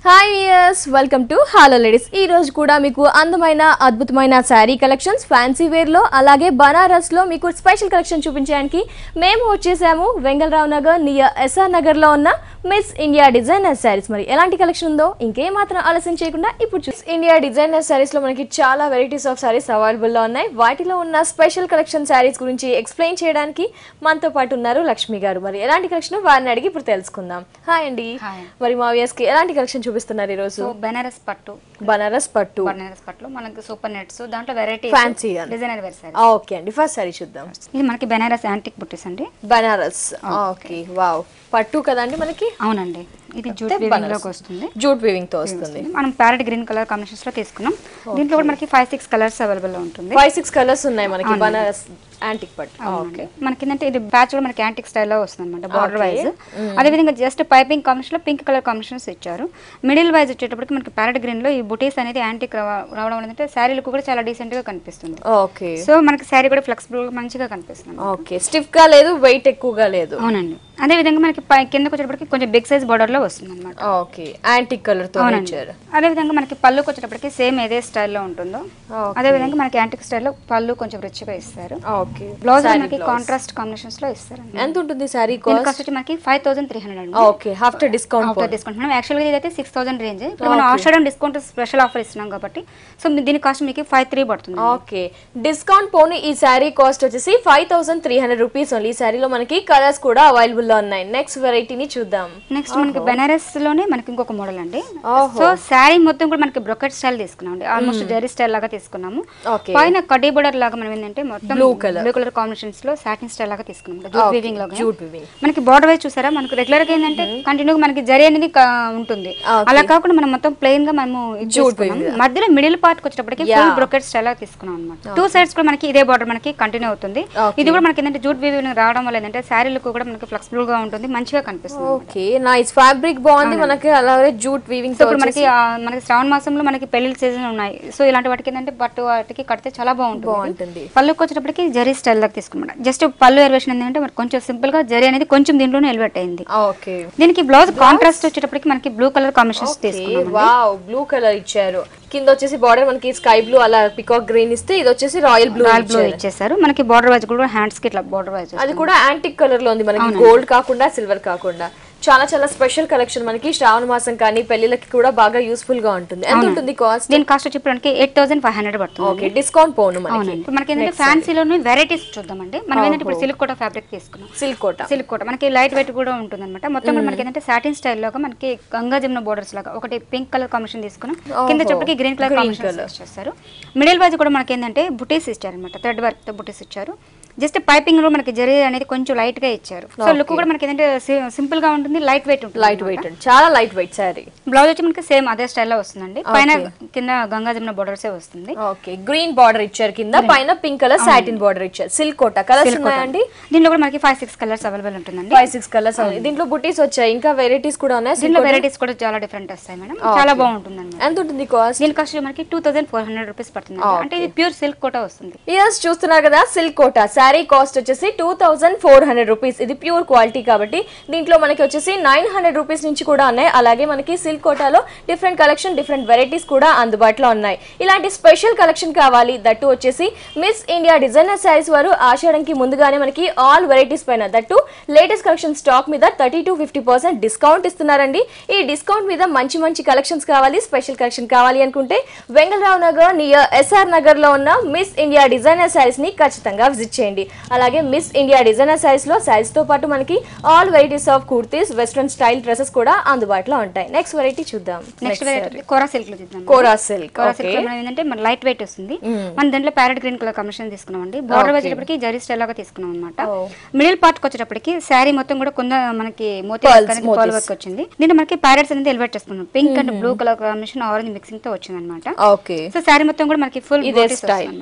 Hi yes welcome to hello ladies ఈ రోజు కూడా మీకు అందమైన అద్భుతమైన శారీ కలెక్షన్స్ ఫ్యాన్సీ వేర్లో అలాగే బనారస్లో మీకు స్పెషల్ కలెక్షన్ చూపించడానికి మేము వచ్చేసాము వెంగళరావు నగర్ నియర్ ఎస్ఆర్ నగర్లో ఉన్న మిస్ ఇండియా డిజైనర్ శారీస్ మరి ఎలాంటి కలెక్షన్ ఉందో ఇంకేం మాత్రం ఆలస్యం చేయకుండా ఇప్పుడు చూసి ఇండియా డిజైనర్ శారీస్లో మనకి చాలా వెరైటీస్ ఆఫ్ శారీస్ అవైలబుల్లో ఉన్నాయి వాటిలో ఉన్న స్పెషల్ కలెక్షన్ శారీస్ గురించి ఎక్స్ప్లెయిన్ చేయడానికి మనతో పాటు ఉన్నారు లక్ష్మి గారు మరి ఎలాంటి కలెక్షన్ వారిని అడిగి ఇప్పుడు తెలుసుకుందాం హాయ్ అండి హాయ్. మరి మా వ్యూయర్స్ కి ఎలాంటి కలెక్షన్ చూపిస్తున్నారు ఈ రోజు సో బెనారస్ పట్టు బనారస్ పట్టు బెనారస్ పట్టులో మనకి సూపర్ నెట్స్ దాంట్లో వెరైటీ Fancy అని. డిజైనర్ వేర్ సారీ ఓకే అండి ఫస్ట్ సారీ చూద్దాం ఇది మనకి బెనారస్ యాంటిక్ బుట్టీస్ అండి బనారస్ ఓకే వావ్ పట్టు కదండి మనకి అవునండి ఇది జూట్ అయితే వీవింగ్ బనారస్. లోకి వస్తుంది జూట్ వీవింగ్ తో వస్తుంది మనం ప్యారెట్ గ్రీన్ కలర్ కాంబినేషన్స్ లో తీసుకున్నాం దీంట్లో కూడా మనకి ఫైవ్ సిక్స్ కలర్స్ అవైలబుల్ లో ఉంటుంది ఫైవ్ సిక్స్ కలర్స్ ఉన్నాయి మనకి బనారస్ యాంటిక్ పట్టు అవునండి. మనకి ఏంటంటే ఇది బ్యాచ్ కూడా మనకి యాంటిక్ స్టైల్లో వస్తుంది అనమాట బార్డర్ వైజ్ అదేవిధంగా జస్ట్ పైపింగ్ కాంబినేషన్ లో పింక్ కలర్ కాంబినేషన్స్ ఇచ్చారు మిడిల్ వైజ్ వచ్చేటప్పటికి మనకి ప్యారెట్ గ్రీన్ లో ఈ బుటీస్ అనేది యాంటిక్ రావడం ఏంటంటే శారీ లుక్ కూడా చాలా డీసెంట్ గా కనిపిస్తుంది ఓకే సో మనకి శారీ కూడా ఫ్లెక్సిబుల్ గా మంచిగా కనిపిస్తుంది ఓకే స్టిఫ్ గా లేదు వెయిట్ ఎక్కువగా లేదు అవునండి అదే విధంగా మనకి పై కిందకి వచ్చేటప్పటికి కొంచెం బిగ్ సైజ్ బార్డర్ లో వస్తుంది అనమాట ఓకే యాంటిక్ కలర్ తో అవునండి ఇచ్చారు అదే విధంగా మనకి పళ్ళుకి వచ్చేటప్పటికి సేమ్ ఏదే స్టైల్లో ఉంటుందో Okay. అదే విధంగా మనకి యాంటిక్ స్టైల్లో పళ్ళు కొంచెం రిచ్గా ఇస్తారు ఓకే బ్లౌజ్ మనకి కాంట్రాస్ట్ కాంబినేషన్స్ లో ఇస్తారండి ఎంత ఉంటుంది సారీ దీని కాస్ట్ కాస్ట్ వచ్చి మనకి ఫైవ్ థౌసండ్ త్రీ హండ్రెడ్ అండి okay after discount after discount మనం యాక్చువల్గా ఇదైతే సిక్స్ థౌసండ్ రేంజ్ ఇప్పుడు మనం ఆషాఢం డిస్కౌంట్ స్పెషల్ ఆఫర్ ఇస్తున్నాం కాబట్టి సో మీ- దీని కాస్ట్ మీకు ఫైవ్ త్రీ పడుతుంది ఓకే డిస్కౌంట్ పోను ఈ శారీ కాస్ట్ వచ్చేసి five thousand three hundred rupees only ఈ శారీలో మనకి కలర్స్ కూడా అవైలబుల్ లో ఉన్నాయి నెక్స్ట్ వెరైటీని చూద్దాం నెక్స్ట్ మనకి బెనారస్ లోనే మనకి ఇంకొక మోడల్ అండి ఓహో. సో శారీ మొత్తం కూడా మనకి బ్రొకెట్ స్టైల్ తీసుకున్నాం అండి ఆల్మోస్ట్ జరీ స్టైల్ లాగా తీసుకున్నాము ఓకే పైన కడ్డీ బోర్డర్ లాగా మనం ఏంటంటే మొత్తం Blue colour. Blue colour combinations లో సాటిన్ స్టైల్ లాగా తీసుకున్నాం జూట్ వీవింగ్ లాగా జూట్ వివింగ్ మనకి బార్డర్ వైజ్ చూసారా మనకి రెగ్యులర్ గా ఏంటంటే కంటిన్యూ మనకి జరీ అనేది క- ఉంటుంది Okay. అలా కాకుండా మనం మొత్తం ప్లెయిన్ గా మనము ఇది చేసుకున్నాం. మధ్యలో మిడిల్ పార్ట్ వచ్చేటప్పటికి ఫుల్ బ్రొకెట్ స్టైల్ లాగా తీసుకున్నాం అనమాట టూ సైడ్స్ కూడా మనకి ఇదే బార్డర్ మనకి కంటిన్యూ అవుతుంది Okay. ఇది కూడా మనకి ఏంటంటే జూట్ వీవింగ్ రావడం వల్ల ఏంటంటే శారీ లుక్ కూడా మనకి ఫ్లెక్సిబుల్ గా ఉంటుంది మంచిగా కనిపిస్తుంది ఓకే నైస్ ఫ్యాబ్రిక్ బాగుంది మనకి అలాగే జూట్ వీవింగ్ సో ఇప్పుడు మనకి ఆ, మనకి శ్రావణ మాసంలో మనకి పెళ్లి సీజన్ ఉన్నాయి సో ఇలాంటి వాటికి ఏంటంటే పట్టు వాటికి కడితే చాలా బాగుంటుంది బాగుంటుంది పళ్ళుకి వచ్చేటప్పటికి జరీ స్టైల్ లాగా తీసుకున్నమాట జస్ట్ పళ్ళు ఎలివేషన్ ఏంటంటే మనకి కొంచెం సింపుల్ గా జరీ అనేది కొంచెం దీంట్లోనే ఎలివేట్ అయింది ఓకే దీనికి బ్లౌజ్ కాంట్రాస్ట్ వచ్చేటప్పటికి మనకి బ్లూ కలర్ కాంబినేషన్స్ తీసుకున్నాం వావ్ బ్లూ కలర్ ఇచ్చారు కింద వచ్చేసి బార్డర్ మనకి స్కై బ్లూ అలా పికాక్ గ్రీన్ ఇస్తే ఇది వచ్చేసి రాయల్ బ్లూ రాయల్ బ్లూ ఇచ్చేసారు మనకి బార్డర్ వైజ్ కూడా హ్యాండ్స్ కి ఇట్లా బార్డర్ వైజ్ అది కూడా యాంటిక్ కలర్ లో ఉంది మనకి గోల్డ్ కాకుండా సిల్వర్ కాకుండా చాలా చాలా స్పెషల్ కలెక్షన్ మనకి శ్రావణ మాసం కానీ పెళ్లిళ్ళకి కూడా బాగా యూస్ఫుల్ గా ఉంటుంది ఎంత ఉంటుంది కాస్ట్ దీని కాస్ట్ వచ్చి మనకి ఎయిట్ థౌసండ్ ఫైవ్ హండ్రెడ్ పడుతుంది ఓకే డిస్కౌంట్ పోను మనకి అవునండి ఇప్పుడు మనకి ఏంటంటే ఫ్యాన్సీలోనే వెరైటీస్ చూద్దామండి మనం ఏంటంటే ఇప్పుడు సిల్క్ కోట ఫ్యాబ్రిక్ తీసుకున్నాం సిల్క్ కోట సిల్క్ కోట మనకి లైట్ వెయిట్ కూడా ఉంటుంది అనమాట మొత్తం కూడా మనకి ఏంటంటే సాటిన్ స్టైల్లోగా మనకి గంగా జమున బోర్డర్స్ లాగా ఒకటి పింక్ కలర్ కాంబినేషన్ తీసుకున్నాం కింద చెప్పటికి గ్రీన్ కలర్ కాంబినేషన్ చేస్తారు మిడిల్ వైజ్ కూడా మనకి ఏంటంటే బుటీస్ ఇచ్చారనమాట థ్రెడ్ వర్క్ తో బుటీస్ ఇచ్చారు జస్ట్ పైపింగ్ లో మనకి జరీ అనేది కొంచెం లైట్ గా ఇచ్చారు సో లుక్ కూడా మనకి ఏంటంటే సింపుల్ గా ఉంటుంది లైట్ వెయిట్ ఉంటుంది లైట్ వెయిట్ చాలా లైట్ వెయిట్ సారీ బ్లౌజ్ వచ్చి మనకి సేమ్ అదే స్టైల్లో వస్తుందండి పైన కింద గంగా జమున బోర్డర్సే వస్తుంది ఓకే గ్రీన్ బార్డర్ ఇచ్చారు కింద పైన పింక్ కలర్ సాటిన్ బార్డర్ ఇచ్చారు సిల్క్ కోట కలర్స్ ఉన్నాయండి దీనిలో కూడా మనకి ఫైవ్ సిక్స్ కలర్స్ అవైలబుల్ ఉంటుందండి ఫైవ్ సిక్స్ కలర్స్ దీంట్లో బుటీస్ వచ్చాయి ఇంకా వెరైటీస్ కూడా ఉన్నాయి దీనిలో వెరైటీస్ కూడా చాలా డిఫరెంట్ వస్తాయి మేడం చాలా బాగుంటుంది అనమాట ఎంత ఉంటుంది కాస్ట్ దీని కాస్ట్ మనకి two thousand four hundred rupees పడుతుంది అంటే ఇది ప్యూర్ సిల్క్ కూడా వస్తుంది ఇయర్స్ చూస్తున్నారు కదా సిల్క్ కోట శారీ కాస్ట్ వచ్చేసి two thousand four hundred rupees ఇది ప్యూర్ క్వాలిటీ కాబట్టి దీంట్లో మనకి వచ్చేసి నైన్ హండ్రెడ్ రూపీస్ నుంచి కూడా ఉన్నాయి అలాగే మనకి సిల్క్ కోటాలో డిఫరెంట్ కలెక్షన్ డిఫరెంట్ వెరైటీస్ కూడా అందుబాటులో ఉన్నాయి ఇలాంటి స్పెషల్ కలెక్షన్ కావాలి దట్టు వచ్చేసి మిస్ ఇండియా డిజైనర్ శారీస్ వారు ఆషాఢంకి ముందుగానే మనకి ఆల్ వెరైటీస్ పైన దట్టు లేటెస్ట్ కలెక్షన్ స్టాక్ మీద thirty to fifty percent discount ఇస్తున్నారండి ఈ డిస్కౌంట్ మీద మంచి మంచి కలెక్షన్స్ కావాలి స్పెషల్ కలెక్షన్ కావాలి అనుకుంటే వెంగళరావు నగర్ నియర్ ఎస్ఆర్ నగర్ లో ఉన్న మిస్ ఇండియా డిజైనర్ శారీస్ ని ఖచ్చితంగా విజిట్ చేయండి అలాగే మిస్ ఇండియా డిజైనర్ శారీస్ లో శారీస్ తో పాటు మనకి all varieties of kurtis western style dresses కూడా అందుబాటులో ఉంటాయి నెక్స్ట్ వెరైటీ చూద్దాం నెక్స్ట్ వెరైటీ కోరా సిల్క్ లో చూద్దాం కోరా సిల్క్ కోరా సిల్క్ లో మనం ఏంటంటే మన లైట్ వెయిట్ వస్తుంది మన దాంట్లో ప్యారెట్ గ్రీన్ కలర్ కాంబినేషన్ తీసుకున్నాం అండి బార్డర్ వచ్చేటప్పటికి జరీ స్టైల్ లాగా తీసుకున్నాం అనమాట మిడిల్ పార్ట్ వచ్చేటప్పటికి శారీ మొత్తం కూడా కొంత మనకి మోతీ పర్ల్ వర్క్ వచ్చింది దీంట్లో మనకి ప్యారెట్స్ అనేది ఎలివేట్ చేసుకున్నాం pink and blue colour combination orange mixing తో వచ్చింది అనమాట ఓకే సో శారీ మొత్తం కూడా మనకి ఫుల్ ఇదే స్టైల్ style. అనమాట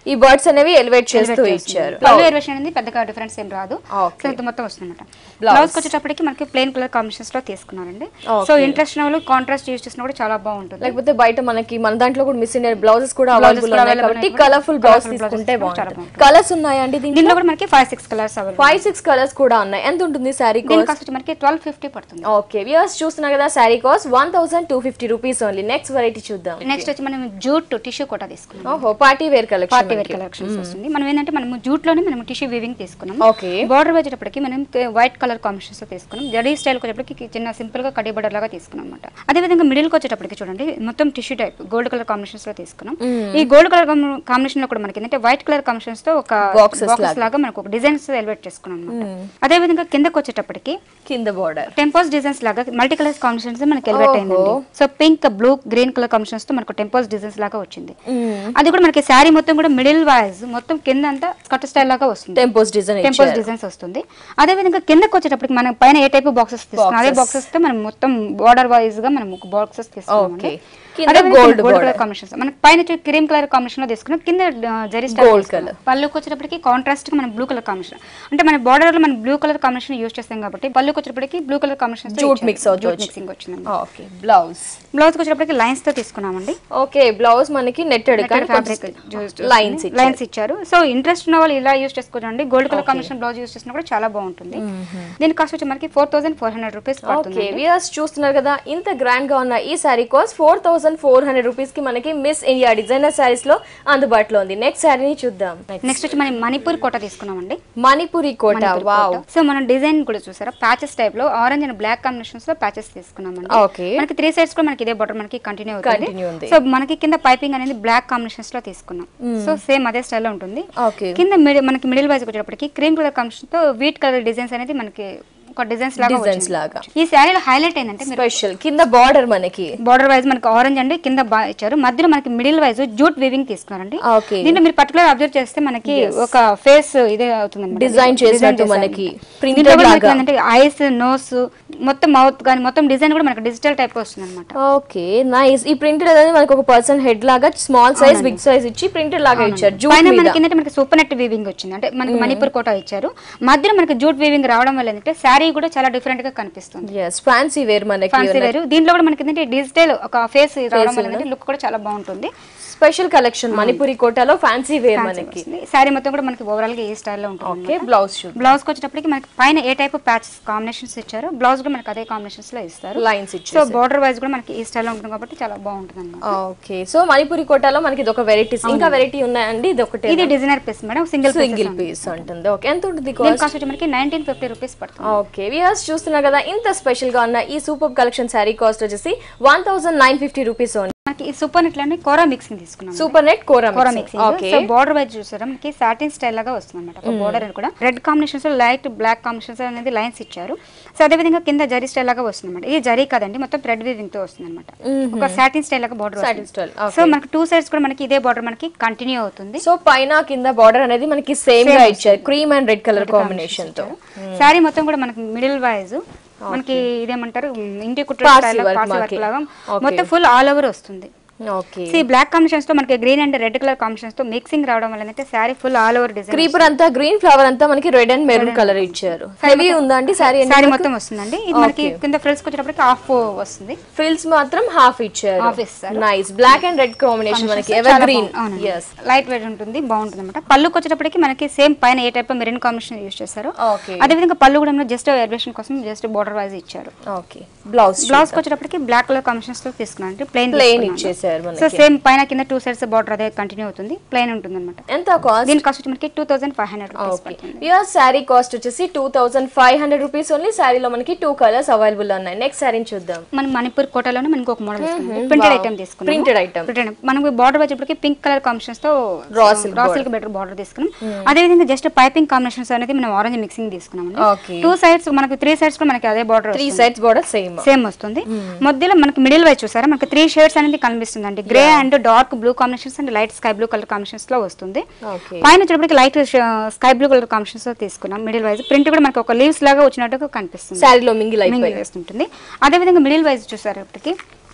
ఈ బర్డ్స్ అనేవి ఎలివేట్ చేస్తూ ఇచ్చారు పళ్ళు ఎలివేషన్ అనేది పెద్దగా డిఫరెన్స్ ఏం రాదు Okay. సో ఇది మొత్తం వస్తుంది అనమాట బ్లౌజ్ వచ్చేటప్పటికి మనకి ప్లెయిన్ కలర్ కాంబినేషన్స్ లో తీసుకున్నారండి సో ఇంట్రెస్ట్ వాళ్ళు కాంట్రాస్ట్ యూస్ చేసినా కూడా చాలా బాగుంటుంది లేకపోతే బయట మనకి మన దాంట్లో కూడా మిస్ అయిన బ్లౌజెస్ కూడా Blouses అవైలబుల్ కూడా ఉన్నాయి available కాబట్టి ఉన్నాయి. కలర్ఫుల్ బ్లౌజ్ Colourful తీసుకుంటే blouses చాలా బాగుంటుంది కలర్స్ ఉన్నాయండి దీంట్లో దీనిలో కూడా మనకి five six colours available five six colours కూడా ఉన్నాయి ఎంత ఉంటుంది శారీ దీని కాస్ట్ కాస్ట్ వచ్చి మనకి ట్వెల్వ్ ఫిఫ్టీ పడుతుంది ఓకే వ్యూస్ చూస్తున్నారు కదా sari cost one thousand two fifty rupees only next variety చూద్దాం నెక్స్ట్ వచ్చి మనం జూట్ టిష్యూ కూడా తీసుకున్నాం ఓహో party wear collection party wear collections వస్తుంది మనం ఏంటంటే మనం జూట్ లోనే మనం టిష్యూ వీవింగ్ తీసుకున్నాం ఓకే బార్డర్ వచ్చేటప్పటికి మనం వైట్ కలర్ కాంబినేషన్స్ తో తీసుకున్నాం జడీ స్టైల్ వచ్చేటప్పటికి చిన్న సింపుల్ గా కడి బర్డర్ లాగా తీసుకున్నాం అనమాట అదే విధంగా మిడిల్ కి వచ్చేటప్పటికి చూడండి మొత్తం tissue type gold colour combinations లో తీసుకున్నాం ఈ గోల్డ్ కలర్ కాంబినేషన్ లో కూడా మనకి ఏంటంటే వైట్ కలర్ కాంబినేషన్స్ తో ఒక Boxes బాక్సెస్ లాగా మనకు ఒక డిజైన్స్ ఎలివేట్ చేసుకున్నాం అనమాట అదే విధంగా కిందకి వచ్చేటప్పటికి కింద బార్డర్ టెంపోస్ డిజైన్స్ లాగా మల్టీ కలర్స్ కాంబినేషన్స్ మనకి ఎలివేట్ అయిందండి so pink blue green colour combinations తో మనకు టెంపోస్ డిజైన్స్ లాగా వచ్చింది అది కూడా మనకి శారీ మొత్తం కూడా మిడిల్ వైజ్ మొత్తం కింద అంతా కట్ స్టైల్ లాగా వస్తుంది టెంపోస్ డిజైన్ టెంపోస్ డిజైన్స్ వస్తుంది అదే విధంగా కిందకి వచ్చేటప్పటికి మనం పైన ఏ టైప్ బాక్సెస్ తీసుకున్నాం అదే బాక్సెస్ తో మనం మొత్తం బార్డర్ వైజ్ గా మనం బాక్సెస్ తీసుకున్నాం Okay. అండి. కింద అదే విధంగా gold gold border. Colour combinations మనకి పైన క్రీమ్ కలర్ కాంబినేషన్ లో తీసుకున్నాం కింద ఆ, జరీ స్టైల్ Gold తీసుకున్నాం. పళ్ళుకి వచ్చేటప్పటికి కాంట్రాస్ట్ గా మనం బ్లూ కలర్ కాంబినేషన్ అంటే మన బార్డర్ లో మనం బ్లూ కలర్ కాంబినేషన్ యూస్ చేస్తాం కాబట్టి పళ్ళుకి వచ్చేటప్పటికి blue colour combination Jute mix అవుతూ జూట్ వచ్చింది. మిక్సింగ్ వచ్చింది ఓకే బ్లౌజ్ బ్లౌజ్ వచ్చేటప్పటికి లైన్స్ తో తీసుకున్నామండి ఓకే బ్లౌజ్ మనకి నెట్టెడ్ ఫ్యాబ్రిక్ లైన్స్ లైన్స్ ఇచ్చారు సో ఇంట్రెస్ట్ ఉన్న వాళ్ళు ఇలా యూస్ చేసుకోండి gold colour combination blouse use చేసినా కూడా చాలా బాగుంటుంది దీని కాస్ట్ వచ్చి మనకి four thousand four hundred rupees పడుతుంది ఓకే వ్యూయర్స్ చూస్తున్నారు కదా ఇంత గ్రాండ్ గా ఉన్న ఈ sari cost four thousand four hundred rupees కి మనకి మిస్ ఇండియా డిజైనర్ శారీస్ లో అందుబాటులో ఉంది నెక్స్ట్ శారీని చూద్దాం నెక్స్ట్ వచ్చి మనం మణిపూర్ కోట తీసుకున్నామండి మణిపురి కోట వావ్ సో మనం డిజైన్ కూడా చూసారా ప్యాచెస్ టైప్ లో ఆరెంజ్ అండ్ బ్లాక్ కాంబినేషన్స్ లో ప్యాచెస్ తీసుకున్నామండి ఓకే మనకి త్రీ సైడ్స్ కూడా మనకి ఇదే బార్డర్ మనకి కంటిన్యూ Continue ఉంది. అవుతుంది సో మనకి కింద పైపింగ్ అనేది బ్లాక్ కాంబినేషన్స్ లో తీసుకున్నాం సో సేమ్ అదే స్టైల్లో ఉంటుంది ఓకే కింద మిడి- మనకి మిడిల్ వైజ్ వచ్చేటప్పటికి క్రీమ్ కలర్ కాంబినేషన్ తో వీట్ కలర్ డిజైన్స్ అనేది మనకి ఒక డిజైన్స్ లాగా Designs వచ్చింది. లాగా. ఈ శారీలో హైలైట్ ఏంటంటే మీరు స్పెషల్ కింద బార్డర్ మనకి బార్డర్ వైజ్ మనకి ఆరెంజ్ అండి కింద బాగా ఇచ్చారు మధ్యలో మనకి మిడిల్ వైజ్ జూట్ వీవింగ్ తీసుకున్నారండి ఓకే దీంట్లో మీరు పర్టికులర్ అబ్జర్వ్ చేస్తే మనకి ఒక ఫేస్ ఇదే అవుతుంది Design చేసినట్టు మనకి printed లాగా. అంటే ఐస్ నోస్ మొత్తం మౌత్ కానీ మొత్తం డిజైన్ కూడా మనకి డిజిటల్ టైప్ వస్తుంది అనమాట ఓకే నైస్ ఈ ప్రింటెడ్ అనేది మనకి ఒక పర్సన్ హెడ్ లాగా స్మాల్ సైజ్ బిగ్ సైజ్ ఇచ్చి ప్రింటెడ్ లాగా ఇచ్చారు జూట్ పైన మీద మనకి ఏంటంటే మనకి సూపర్ నెట్ వీవింగ్ వచ్చింది అంటే మనకి మణిపూర్ కోట ఇచ్చారు మధ్యలో మనకి జూట్ వీవింగ్ రావడం వల్ల ఏంటంటే శారీ కూడా చాలా డిఫరెంట్ గా కనిపిస్తుంది ఎస్ ఫ్యాన్సీ వేర్ మనకి ఫ్యాన్సీ వేరు దీంట్లో కూడా మనకి ఏంటంటే డిజిటల్ ఒక ఫేస్ రావడం వల్ల లుక్ కూడా చాలా బాగుంటుంది స్పెషల్ కలెక్షన్ మణిపురి కోటలో ఫ్యాన్సీ వేర్ మనకి శారీ మొత్తం కూడా మనకి ఓవరాల్ గా ఏ స్టైల్లో ఉంటుంది ఓకే బ్లౌజ్ షూట్ బ్లౌజ్ కి వచ్చేటప్పటికి మనకి పైన ఏ టైప్ ప్యాచెస్ కాంబినేషన్స్ ఇచ్చారు బ్లౌజ్ కూడా మనకి అదే కాంబినేషన్స్ లో ఇస్తారు లైన్స్ ఇచ్చి సో బార్డర్ వైజ్ కూడా మనకి ఈ స్టైల్లో ఉంటుంది కాబట్టి చాలా బాగుంటుంది అన్నమాట ఓకే సో మణిపురి కోటలో మనకి ఇది ఒక వెరైటీస్ ఇంకా వెరైటీ ఉన్నాయండి ఇది ఒకటే ఇది designer piece madam single single piece ఉంటుంది ఓకే ఎంత ఉంటుంది దీని కాస్ట్ కాస్ట్ వచ్చి మనకి నైన్టీన్ ఫిఫ్టీ రూపీస్ పడుతుంది ఓకే వియర్స్ చూస్తున్నారు కదా ఇంత స్పెషల్ గా ఉన్న ఈ సూపర్ కలెక్షన్ శారీ కాస్ట్ వచ్చేసి one thousand nine fifty rupees only మనకి ఈ సూపర్ నెట్ లోనే కోరా మిక్సింగ్ తీసుకున్నాం super net kora kora mixing mixing okay so border wise చూసారా మనకి సాటిన్ స్టైల్ లాగా వస్తుంది అనమాట ఒక బార్డర్ అని కూడా red combinations light black combinations అనేది లైన్స్ ఇచ్చారు సో అదే విధంగా కింద జరీ స్టైల్ లాగా వస్తుంది అనమాట ఇది జరీ కాదండి మొత్తం థ్రెడ్ వీవింగ్ తో వస్తుంది అనమాట ఒక సాటిన్ స్టైల్ లాగా బార్డర్ Satin style, సో మనకి టూ సైడ్స్ కూడా మనకి ఇదే బార్డర్ మనకి కంటిన్యూ అవుతుంది సో పైన కింద బార్డర్ అనేది మనకి సేమ్ గా ఇచ్చారు cream and red colour combination తో శారీ మొత్తం కూడా మనకి మిడిల్ వైజ్ మనకి ఇదేమంటారు ఇంటి కుట్ర Parsi స్టైల్ work పార్సీ మాకి. వర్క్ లాగా Okay. మొత్తం ఫుల్ ఆల్ ఓవర్ వస్తుంది ఓకే సో ఈ బ్లాక్ కాంబినేషన్స్ తో మనకి green and red colour combinations తో మిక్సింగ్ రావడం వల్ల అయితే sari full all over design creeper అంతా గ్రీన్ ఫ్లవర్ అంతా మనకి రెడ్ అండ్ మెరూన్ కలర్ ఇచ్చారు హెవీ ఉందా అండి సారీ శారీ మొత్తం వస్తుందండి ఇది మనకి కింద ఫ్రిల్స్ వచ్చేటప్పటికి హాఫ్ వస్తుంది ఫ్రిల్స్ మాత్రం హాఫ్ ఇచ్చారు Half ఇస్తారు. Nice black and red combination మనకి evergreen yes light weight ఉంటుంది బాగుంటుంది అనమాట పళ్ళుకి వచ్చేటప్పటికి మనకి సేమ్ పైన ఏ టైప్ మెరిన్ కాంబినేషన్ యూస్ చేస్తారు ఓకే అదే విధంగా పళ్ళు కూడా జస్ట్ ఎలివేషన్ కోసం జస్ట్ బార్డర్ వైజ్ ఇచ్చారు ఓకే బ్లౌజ్ బ్లౌజ్ కి వచ్చేటప్పటికి బ్లాక్ కలర్ కాంబినేషన్స్ తో తీసుకున్నాను అంటే ప్లెయిన్ ప్లెయిన్ ఇచ్చేసారు సో మనకి సేమ్ పైన కింద టూ సైడ్స్ బార్డర్ అదే కంటిన్యూ అవుతుంది ప్లెయిన్ ఉంటుంది అనమాట ఎంత కాస్ట్ దీని కాస్ట్ వచ్చి మనకి two thousand five hundred rupees okay పడుతుంది యూఆర్ శారీ కాస్ట్ వచ్చేసి two thousand five hundred rupees only శారీలో మనకి టూ కలర్స్ అవైలబుల్ ఉన్నాయి నెక్స్ట్ శారీని చూద్దాం మనం మణిపూర్ కోటలోనే మనకి ఒక మోడల్ ప్రింటెడ్ ఐటమ్ తీసుకున్నాం ప్రింటెడ్ ఐటమ్ ప్రింటెడ్ మనకి బార్డర్ వచ్చేప్పటికి పింక్ కలర్ కాంబినేషన్స్ తో Raw silk raw silk better border తీసుకున్నాం అదే విధంగా జస్ట్ పైపింగ్ కాంబినేషన్స్ అనేది మనం ఆరెంజ్ మిక్సింగ్ తీసుకున్నాం ఓకే టూ సైడ్స్ మనకి త్రీ సైడ్స్ కూడా మనకి అదే border three sides border same same వస్తుంది మధ్యలో మనకి మిడిల్ వైజ్ చూసారా మనకి త్రీ షేడ్స్ అనేది కనిపిస్తుంది అండి grey and dark blue combinations and light sky blue colour combinations లో వస్తుంది ఓకే పైన వచ్చేటప్పటికి light sky blue colour combinations తో తీసుకున్నాం మిడిల్ వైజ్ ప్రింట్ కూడా మనకి ఒక లీవ్స్ లాగా వచ్చినట్టుగా కనిపిస్తుంది శారీలో మింగిల్ అయిపోయి మింగిల్ వేస్తుంటుంది అదే విధంగా మిడిల్ వైజ్ చూసారు ఇప్పటికి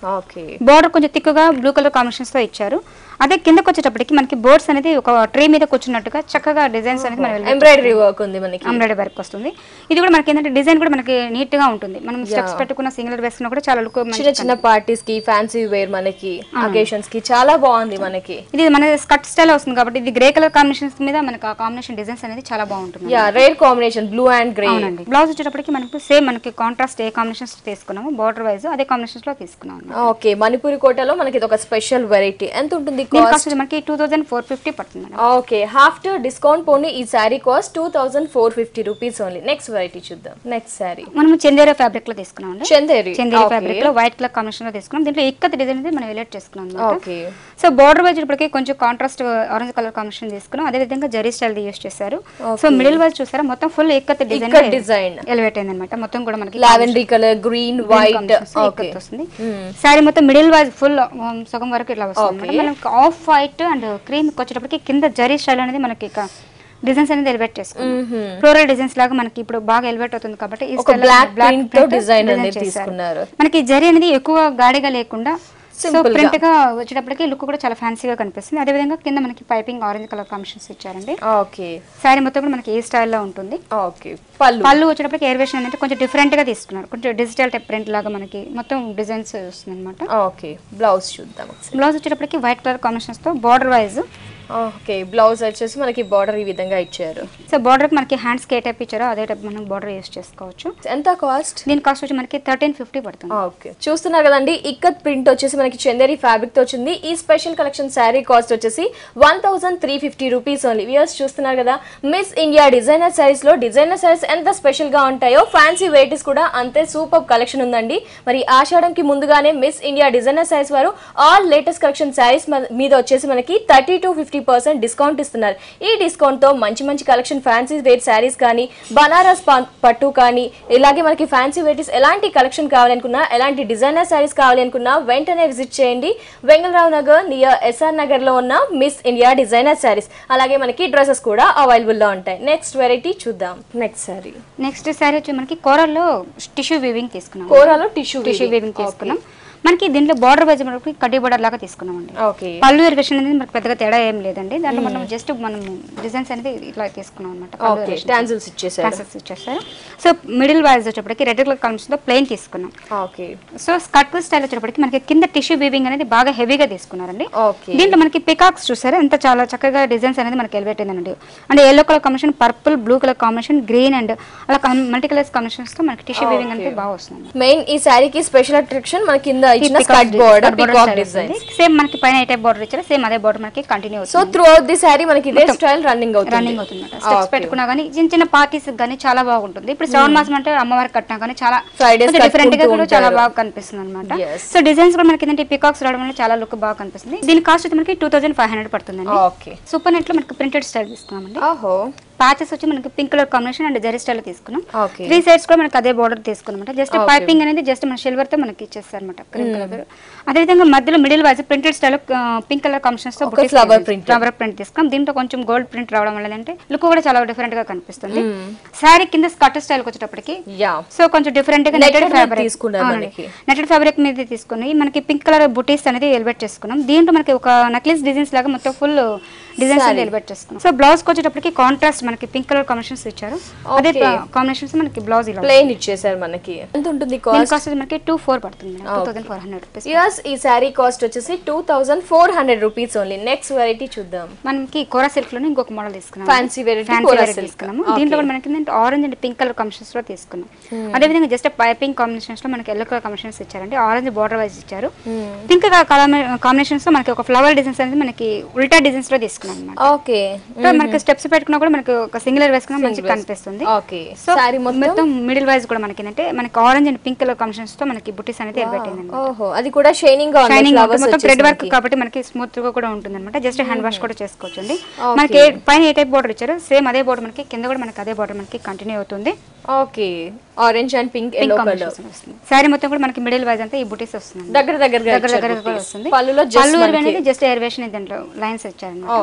ఓకే బార్డర్ కొంచెం తిక్కుగా బ్లూ కలర్ కాంబినేషన్స్ తో ఇచ్చారు అదే కిందకి వచ్చేటప్పటికి మనకి బోర్డ్స్ అనేది ఒక ట్రే మీద కూర్చున్నట్టుగా చక్కగా డిజైన్స్ అనేది మనం ఎంబ్రాయిడరీ వర్క్ ఉంది మనకి ఎంబ్రాయిడరీ వర్క్ వస్తుంది ఇది కూడా మనకి ఏంటంటే డిజైన్ కూడా మనకి నీట్ గా ఉంటుంది మనం స్టెప్స్ పెట్టుకున్న సింగిల్ వేసుకున్నా కూడా చాలా లుక్ చిన్న చిన్న పార్టీస్ కి ఫ్యాన్సీ వేర్ మనకి అకేషన్స్ కి చాలా బాగుంది మనకి ఇది మన స్కర్ట్ స్టైల్ వస్తుంది కాబట్టి ఇది గ్రే కలర్ కాంబినేషన్స్ మీద మనకి ఆ కాంబినేషన్ డిజైన్స్ అనేది చాలా బాగుంటుంది yeah rare combination blue and grey అవునండి బ్లౌజ్ వచ్చేటప్పటికి మనకి సేమ్ మనకి కాంట్రాస్ట్ ఏ కాంబినేషన్స్ తీసుకున్నాము బార్డర్ వైజ్ అదే కాంబినేషన్స్ లో తీసుకున్నాము ఓకే మణిపూరి కోటలో మనకి ఇది ఒక స్పెషల్ వెరైటీ ఎంత ఉంటుంది దీని కాస్ట్ కాస్ట్ వచ్చి మనకి టూ థౌసండ్ ఫోర్ ఫిఫ్టీ పడుతుంది madam okay after discount పోనీ ఈ sari cost two thousand four fifty rupees only next variety చూద్దాం నెక్స్ట్ శారీ మనం చందేరా ఫ్యాబ్రిక్ లో తీసుకున్నాం అండి చందేరి చందేరి ఫ్యాబ్రిక్ లో వైట్ కలర్ కాంబినేషన్ లో తీసుకున్నాం దీంట్లో ఇక్కత డిజైన్ అనేది మనం ఎలిట్ చేసుకున్నాం అన్నమాట. ఓకే సో బార్డర్ వైజ్ ఇప్పటికి కొంచెం కాంట్రాస్ట్ ఆరెంజ్ కలర్ కాంబినేషన్ తీసుకున్నాం అదే విధంగా జరీ స్టైల్ యూస్ చేశారు సో మిడిల్ వైజ్ చూసారా మొత్తం full ikat design ikat design. Elevate అయింది అనమాట మొత్తం కూడా మనకి lavender colour green white combinations తో ఓకే ఇక్కత్ వస్తుంది శారీ మొత్తం మిడిల్ వైజ్ ఫుల్ సగం వరకు ఇట్లా వస్తుంది అన్నమాట. మనకి ఆఫ్ వైట్ అండ్ క్రీమ్ వచ్చేటప్పటికి కింద జరీ స్టైల్ అనేది మనకి ఇక డిజైన్స్ అనేది ఎలివేట్ చేసుకున్నాం ఫ్లోరల్ డిజైన్స్ లాగా మనకి ఇప్పుడు బాగా ఎలివేట్ అవుతుంది కాబట్టి ఈ ఒక style లో black black print తో print design design అనేది చేశారు. తీసుకున్నారు. మనకి జరీ అనేది ఎక్కువ గాడిగా లేకుండా సో Simple గా. ప్రింట్ గా వచ్చేటప్పటికి లుక్ కూడా చాలా ఫ్యాన్సీగా కనిపిస్తుంది అదే విధంగా కింద మనకి పైపింగ్ ఆరెంజ్ కలర్ కాంబినేషన్స్ ఇచ్చారండి ఓకే శారీ మొత్తం కూడా మనకి ఏ స్టైల్లో ఉంటుంది ఓకే పళ్ళు పళ్ళు వచ్చేటప్పటికి ఎయిర్వేషన్ అనేది కొంచెం డిఫరెంట్ గా తీసుకున్నారు కొంచెం డిజిటల్ టైప్ ప్రింట్ లాగా మనకి మొత్తం డిజైన్స్ వస్తుంది అనమాట ఓకే బ్లౌజ్ చూద్దాం ఒకసారి బ్లౌజ్ వచ్చేటప్పటికి వైట్ కలర్ కాంబినేషన్స్ తో బార్డర్ వైజ్ ఓకే బ్లౌజ్ వచ్చేసి మనకి బార్డర్ ఈ విధంగా ఇచ్చారు సో బార్డర్ కి మనకి హ్యాండ్స్ ఏ టైప్ ఇచ్చారో అదే టైప్ మనం బార్డర్ యూస్ చేసుకోవచ్చు ఎంత కాస్ట్ దీని కాస్ట్ వచ్చి మనకి థర్టీన్ ఫిఫ్టీ పడుతుంది ఓకే చూస్తున్నారు కదండి ఇక్కత్ ప్రింట్ వచ్చేసి మనకి చందేరి ఫ్యాబ్రిక్ తో వచ్చింది ఈ స్పెషల్ కలెక్షన్ శారీ కాస్ట్ వచ్చేసి one thousand three fifty rupees only viewers చూస్తున్నారు కదా మిస్ ఇండియా డిజైనర్ శారీస్ లో డిజైనర్ శారీస్ ఎంత స్పెషల్ గా ఉంటాయో ఫ్యాన్సీ వెరైటీస్ కూడా అంతే సూపర్ కలెక్షన్ ఉందండి మరి ఆషాఢంకి ముందుగానే మిస్ ఇండియా డిజైనర్ శారీస్ వారు ఆల్ లేటెస్ట్ కలెక్షన్ శారీస్ మీద వచ్చేసి మనకి thirty to fifty percent discount ఇస్తున్నారు ఈ డిస్కౌంట్ తో మంచి మంచి కలెక్షన్ ఫ్యాన్సీ వేర్ శారీస్ కానీ బనారస్ పా- పట్టు కానీ ఇలాగే మనకి ఫ్యాన్సీ వెరైటీస్ ఎలాంటి కలెక్షన్ కావాలనుకున్నా ఎలాంటి డిజైనర్ శారీస్ కావాలనుకున్నా వెంటనే విజిట్ చేయండి వెంగళరావు నగర్ నియర్ ఎస్ఆర్ నగర్ లో ఉన్న మిస్ ఇండియా డిజైనర్ శారీస్ అలాగే మనకి డ్రెస్సెస్ కూడా అవైలబుల్ లో ఉంటాయి నెక్స్ట్ వెరైటీ చూద్దాం నెక్స్ట్ శారీ నెక్స్ట్ శారీ వచ్చి మనకి కోరల్లో టిష్యూ వీవింగ్ తీసుకున్నాం కోరాలో టిష్యూ టిష్యూ వీవింగ్ తీసుకున్నాం మనకి దీంట్లో బార్డర్ వైజ్ మనకి కడ్డీ బార్డర్ లాగా తీసుకున్నామండి ఓకే పళ్ళు ఇరిగేషన్ అనేది మనకి పెద్దగా తేడా ఏం లేదండి దాంట్లో మనం జస్ట్ మనం డిజైన్స్ అనేది ఇట్లా తీసుకున్నాం అనమాట ఓకే టాన్సిల్స్ ఇచ్చేసారు క్లాసెస్ ఇచ్చేస్తారు సో మిడిల్ వైజ్ వచ్చేటప్పటికి రెడ్ కలర్ కాంబినేషన్ తో ప్లెయిన్ తీసుకున్నాం ఓకే సో స్కర్ట్ స్టైల్ వచ్చేటప్పటికి మనకి కింద టిష్యూ వీవింగ్ అనేది బాగా హెవీగా తీసుకున్నారండి ఓకే దీంట్లో మనకి పికాక్స్ చూసారా ఎంత చాలా చక్కగా డిజైన్స్ అనేది మనకి ఎలివేట్ అయిందండి అంటే yellow colour combination purple blue colour combination green and అలా మల్టీ కలర్స్ కాంబినేషన్స్ తో మనకి టిష్యూ వీవింగ్ అనేది బాగా వస్తుంది మెయిన్ ఈ శారీకి స్పెషల్ అట్రాక్షన్ మన కింద ఇచ్చిన skirt border peacock design same మనకి పైన ఏ టైప్ బార్డర్ ఇచ్చారో సేమ్ అదే బార్డర్ మనకి కంటిన్యూ సో అవుతుంది త్రూ అవుట్ ది శారీ మనకి ఇదే స్టైల్ రన్నింగ్ అవుతుంది రన్నింగ్ అవుతుంది స్టెప్స్ పెట్టుకున్నా కానీ చిన్న చిన్న పార్టీస్ కానీ చాలా బాగుంటుంది ఇప్పుడు శ్రావణ మాసం అంటే అమ్మవారికి కట్టినా కానీ చాలా Fridays డిఫరెంట్ గా కట్టుకుంటూ కూడా చాలా ఉంటారు. బాగా కనిపిస్తుంది అనమాట Yes. సో డిజైన్స్ కూడా మనకి ఏంటంటే పికాక్స్ రావడం వల్ల చాలా లుక్ బాగా కనిపిస్తుంది దీని కాస్ట్ వచ్చి మనకి టూ థౌసండ్ ఫైవ్ హండ్రెడ్ పడుతుందండి ఓకే సూపర్ నెట్ లో మనకి ప్రింటెడ్ స్టైల్ తీసుకున్నామండి ఓహో ప్యాచెస్ వచ్చి మనకి pink colour combination and zari style తీసుకున్నాం ఓకే త్రీ సైడ్స్ కూడా మనకి అదే బార్డర్ తీసుకున్నాం జస్ట్ Okay. పైపింగ్ అనేది జస్ట్ మన సిల్వర్ తో మనకి ఇచ్చేస్తారు అనమాట క్రీమ్ కలర్ అదేవిధంగా మధ్యలో middle wise printed style pink colour combinations తో ఒక flower print. ఫ్లవర్ ప్రింట్ తీసుకున్నాం దీంట్లో కొంచెం గోల్డ్ ప్రింట్ రావడం వల్ల ఏంటంటే లుక్ కూడా చాలా డిఫరెంట్ గా కనిపిస్తుంది శారీ కింద స్కర్ట్ స్టైల్ వచ్చేటప్పటికి యా సో కొంచెం డిఫరెంట్ గా Netted నెటెడ్ మీద ఫ్యాబ్రిక్ తీసుకున్నారు మనకి. నెటెడ్ ఫ్యాబ్రిక్ మీద తీసుకుని మనకి పింక్ కలర్ బుటీస్ అనేది ఎలివేట్ చేసుకున్నాం దీంట్లో మనకి ఒక నెక్లెస్ డిజైన్స్ లాగా మొత్తం ఫుల్ డిజైన్స్ అనేది ఎలివేట్ చేసుకున్నాం సో బ్లౌజ్ వచ్చేటప్పటికి కాంట్రాస్ట్ మనకి పింక్ కలర్ కాంబినేషన్స్ ఇచ్చారు అదే Okay. కాంబినేషన్స్ మనకి బ్లౌజ్ ఇలా ప్లేన్ ఇచ్చేసారు మనకి ఎంత ఉంటుంది దీని కాస్ట్ కాస్ట్ మనకి టూ ఫోర్ పడుతుంది two thousand four hundred rupees years ఈ శారీ కాస్ట్ వచ్చేసి two thousand four hundred rupees only next variety చూద్దాం మనకి కోరా సిల్క్ లోనే ఇంకొక మోడల్ తీసుకున్నాం Fancy variety fancy kora variety silk. తీసుకున్నాము Okay. దీంట్లో కూడా మనకి orange and pink colour combinations లో తీసుకున్నాం అదే విధంగా జస్ట్ పైపింగ్ కాంబినేషన్స్ లో మనకి ఎల్లో కలర్ కాంబినేషన్స్ ఇచ్చారండి ఆరెంజ్ బార్డర్ వైజ్ ఇచ్చారు పింక్ కాంబినేషన్స్ లో మనకి ఒక ఫ్లవర్ డిజైన్స్ అనేది మనకి ఉల్టా డిజైన్స్ లో తీసుకున్నాం అనమాట ఓకే మనకి స్టెప్స్ పెట్టుకున్నా కూడా మనకి ఒక సింగిలర్ వేసుకున్నా మంచిగా కనిపిస్తుంది ఓకే సో శారీ మొత్తం మొత్తం మిడిల్ వైజ్ కూడా మనకి ఏంటంటే మనకి orange and pink colour combinations తో మనకి బుట్టీస్ అనేది ఎలివేట్ ఓహో అది కూడా షైనింగ్ గా ఉంది షైనింగ్ ఫ్లవర్స్ మొత్తం థ్రెడ్ వర్క్ కాబట్టి మనకి స్మూత్ గా కూడా ఉంటుంది అనమాట జస్ట్ హ్యాండ్ వాష్ కూడా చేసుకోవచ్చు అండి Okay. మనకి ఏ- పైన ఏ టైప్ బార్డర్ ఇచ్చారో సేమ్ అదే బార్డర్ మనకి కింద కూడా మనకి అదే బార్డర్ మనకి కంటిన్యూ అవుతుంది okay orange and pink pink yellow colour combination వస్తుంది శారీ మొత్తం కూడా మనకి మిడిల్ వైజ్ అంతా ఈ బుటీస్ వస్తుంది దగ్గర దగ్గరగా దగ్గర ఇచ్చారు దగ్గర కూడా booties. వస్తుంది పళ్ళులో పళ్ళు జస్ట్ అనేది జస్ట్ ఎయిర్వేషన్ దీంట్లో లైన్స్ ఇచ్చారన్నమాట ఓకే